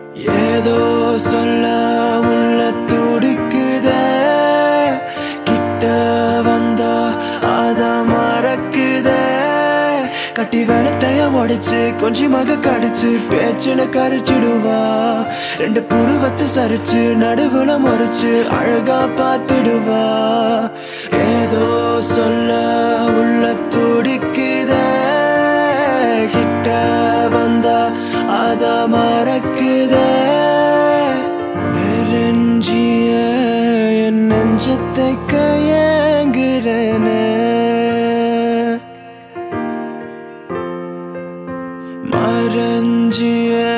ஏதோ சொல்ல உள்ள துடிக்குதே கிட்ட வந்தா அத மறக்குதே கட்டி வெளத்தைய உடைச்சு கொஞ்சமாக கடிச்சு பேச்சுல கரிச்சிடுவா ரெண்டு புருவத்தை சரிச்சு நடுவுல முறைச்சு அழகா பார்த்துடுவா ஏதோ சொல்ல உள்ள துடிக்குதே கிட்ட வந்தா அத மறக்குதே நெருஞ்சிய என் நெஞ்சத்தை கையங்குறேனே மறைஞ்சிய